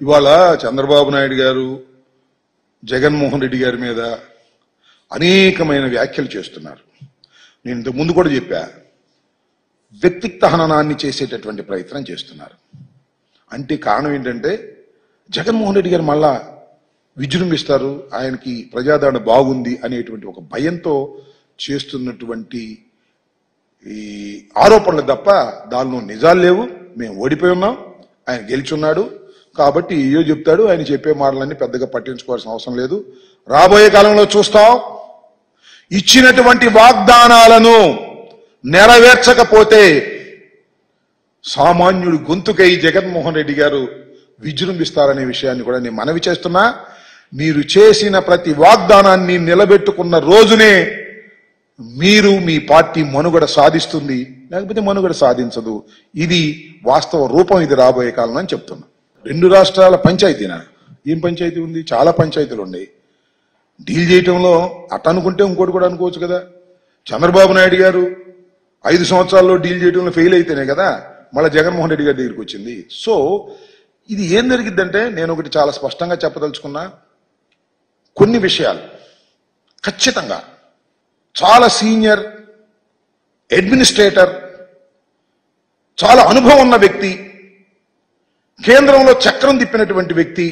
ఇవాళ చంద్రబాబు నాయుడు గారు జగన్మోహన్ రెడ్డి గారి మీద అనేకమైన వ్యాఖ్యలు చేస్తున్నారు నేను ఇంతకు ముందు కూడా చెప్పా వ్యక్తిత్వ హననాన్ని చేసేటటువంటి ప్రయత్నం చేస్తున్నారు అంటే కారణం ఏంటంటే జగన్మోహన్ రెడ్డి గారు మళ్ళా విజృంభిస్తారు ఆయనకి ప్రజాదరణ బాగుంది అనేటువంటి ఒక భయంతో చేస్తున్నటువంటి ఈ ఆరోపణలు తప్ప దానిలో నిజాలు లేవు మేము ఓడిపోయి ఉన్నాం ఆయన గెలిచున్నాడు కాబట్టి ఏయో చెప్తాడు ఆయన చెప్పే మాటలన్నీ పెద్దగా పట్టించుకోవాల్సిన అవసరం లేదు రాబోయే కాలంలో చూస్తాం ఇచ్చినటువంటి వాగ్దానాలను నెరవేర్చకపోతే సామాన్యుడు గొంతుకై జగన్మోహన్ రెడ్డి గారు విజృంభిస్తారనే విషయాన్ని కూడా నేను మనవి చేస్తున్నా మీరు చేసిన ప్రతి వాగ్దానాన్ని నిలబెట్టుకున్న రోజునే మీరు మీ పార్టీ మనుగడ సాధిస్తుంది లేకపోతే మనుగడ సాధించదు ఇది వాస్తవ రూపం ఇది రాబోయే కాలం అని చెప్తున్నా రెండు రాష్ట్రాల పంచాయతీనా ఏం పంచాయతీ ఉంది చాలా పంచాయతీలు ఉన్నాయి డీల్ చేయటంలో అట్ట అనుకుంటే ఇంకోటి కూడా అనుకోవచ్చు కదా చంద్రబాబు నాయుడు గారు ఐదు సంవత్సరాల్లో డీల్ చేయడంలో ఫెయిల్ అయితేనే కదా మళ్ళీ జగన్మోహన్ రెడ్డి గారి దగ్గరికి వచ్చింది సో ఇది ఏం జరిగిద్దంటే నేను ఒకటి చాలా స్పష్టంగా చెప్పదలుచుకున్నా కొన్ని విషయాలు ఖచ్చితంగా చాలా సీనియర్ అడ్మినిస్ట్రేటర్ చాలా అనుభవం ఉన్న వ్యక్తి కేంద్రంలో చక్రం తిప్పినటువంటి వ్యక్తి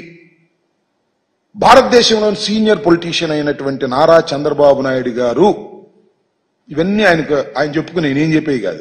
భారతదేశంలోని సీనియర్ పొలిటీషియన్ అయినటువంటి నారా చంద్రబాబు నాయుడు గారు ఇవన్నీ ఆయనకు ఆయన చెప్పుకుని నేనేం చెప్పేవి కాదు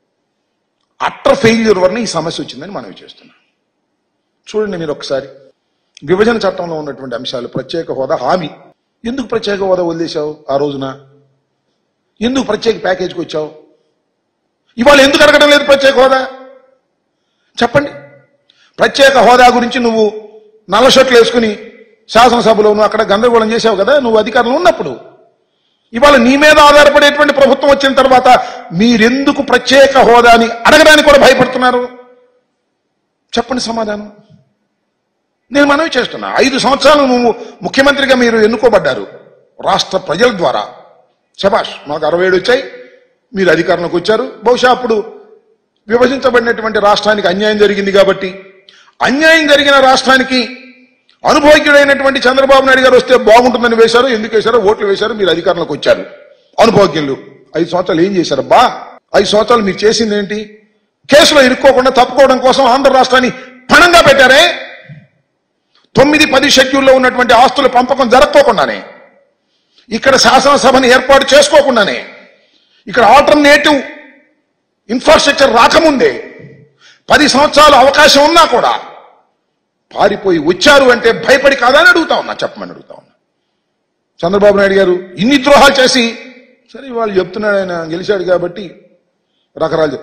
అట్టర్ ఫెయిల్యూర్ వలన ఈ సమస్య వచ్చిందని మనవి చేస్తున్నాం చూడండి మీరు ఒకసారి విభజన చట్టంలో ఉన్నటువంటి అంశాలు ప్రత్యేక హోదా హామీ ఎందుకు ప్రత్యేక హోదా వదిలేశావు ఆ రోజున ఎందుకు ప్రత్యేక ప్యాకేజీకి వచ్చావు ఇవాళ ఎందుకు అడగడం లేదు ప్రత్యేక హోదా చెప్పండి ప్రత్యేక హోదా గురించి నువ్వు నల్ల షర్ట్లు వేసుకుని శాసనసభలో నువ్వు అక్కడ గందరగోళం చేసావు కదా నువ్వు అధికారంలో ఉన్నప్పుడు ఇవాళ నీ మీద ఆధారపడేటువంటి ప్రభుత్వం వచ్చిన తర్వాత మీరెందుకు ప్రత్యేక హోదాని అడగడానికి కూడా భయపడుతున్నారు చెప్పండి సమాధానం నేను మనవి చేస్తున్నా ఐదు సంవత్సరాలు నువ్వు ముఖ్యమంత్రిగా మీరు ఎన్నుకోబడ్డారు రాష్ట్ర ప్రజల ద్వారా శబాష్ మాకు అరవై ఏడు వచ్చాయి మీరు అధికారంలోకి వచ్చారు బహుశా అప్పుడు విభజించబడినటువంటి రాష్ట్రానికి అన్యాయం జరిగింది కాబట్టి అన్యాయం జరిగిన రాష్ట్రానికి అనుభవజ్ఞుడైనటువంటి చంద్రబాబు నాయుడు గారు వస్తే బాగుంటుందని వేశారు ఎందుకు వేశారో ఓట్లు వేశారు మీరు అధికారంలోకి వచ్చారు అనుభవజ్ఞులు ఐదు సంవత్సరాలు ఏం చేశారు బా ఐదు సంవత్సరాలు మీరు చేసింది ఏంటి కేసులో ఇరుక్కోకుండా తప్పుకోవడం కోసం ఆంధ్ర రాష్ట్రాన్ని పణంగా పెట్టారే తొమ్మిది పది షెడ్యూల్లో ఉన్నటువంటి ఆస్తుల పంపకం జరగకోకుండానే ఇక్కడ శాసనసభని ఏర్పాటు చేసుకోకుండానే ఇక్కడ ఆల్టర్నేటివ్ ఇన్ఫ్రాస్ట్రక్చర్ రాకముందే పది సంవత్సరాలు అవకాశం ఉన్నా కూడా పారిపోయి వచ్చారు అంటే భయపడి కాదా అని అడుగుతా ఉన్నా చెప్పమని అడుగుతా ఉన్నా చంద్రబాబు నాయుడు గారు ఇన్ని ద్రోహాలు చేసి సరే వాళ్ళు చెప్తున్నాడు ఆయన గెలిచాడు కాబట్టి రకరాలు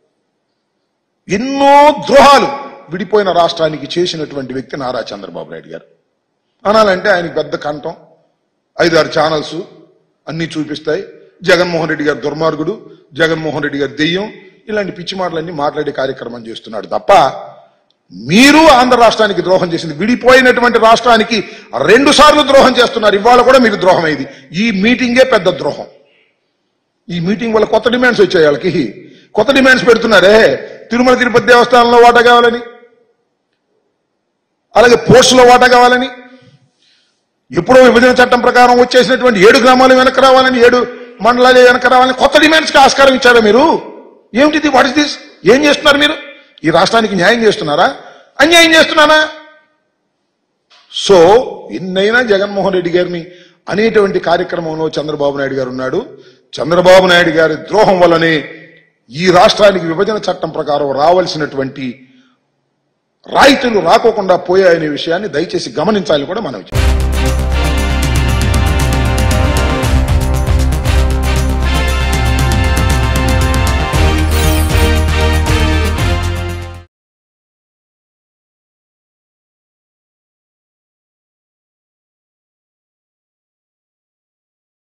ఎన్నో ద్రోహాలు విడిపోయిన రాష్ట్రానికి చేసినటువంటి వ్యక్తి నారా చంద్రబాబు నాయుడు గారు అనాలంటే ఆయనకి పెద్ద కంఠం ఐదారు ఛానల్స్ అన్ని చూపిస్తాయి జగన్మోహన్ రెడ్డి గారు దుర్మార్గుడు జగన్మోహన్ రెడ్డి గారు దెయ్యం ఇలాంటి పిచ్చి మాటలన్నీ మాట్లాడే కార్యక్రమం చేస్తున్నాడు తప్ప మీరు ఆంధ్ర రాష్ట్రానికి ద్రోహం చేసింది విడిపోయినటువంటి రాష్ట్రానికి రెండు సార్లు ద్రోహం చేస్తున్నారు ఇవాళ కూడా మీకు ద్రోహం అయింది ఈ మీటింగే పెద్ద ద్రోహం ఈ మీటింగ్ వల్ల కొత్త డిమాండ్స్ వచ్చాయి వాళ్ళకి కొత్త డిమాండ్స్ పెడుతున్నారే తిరుమల తిరుపతి దేవస్థానంలో వాటా కావాలని అలాగే పోస్టులో వాటా కావాలని ఎప్పుడో విభజన చట్టం ప్రకారం వచ్చేసినటువంటి ఏడు గ్రామాలు వెనక్కి రావాలని ఏడు మండలాలు వెనక్కి రావాలని కొత్త డిమాండ్స్కి ఆస్కారం ఇచ్చారా మీరు ఏమిటిది వాట్ ఇస్ దిస్ ఏం చేస్తున్నారు మీరు ఈ రాష్ట్రానికి న్యాయం చేస్తున్నారా అన్యాయం చేస్తున్నారా సో ఎన్నైనా జగన్మోహన్ రెడ్డి గారిని అనేటువంటి కార్యక్రమంలో చంద్రబాబు నాయుడు గారు ఉన్నాడు చంద్రబాబు నాయుడు గారి ద్రోహం వల్లనే ఈ రాష్ట్రానికి విభజన చట్టం ప్రకారం రావాల్సినటువంటి రాయితీలు రాకోకుండా పోయాయనే విషయాన్ని దయచేసి గమనించాలని కూడా మనం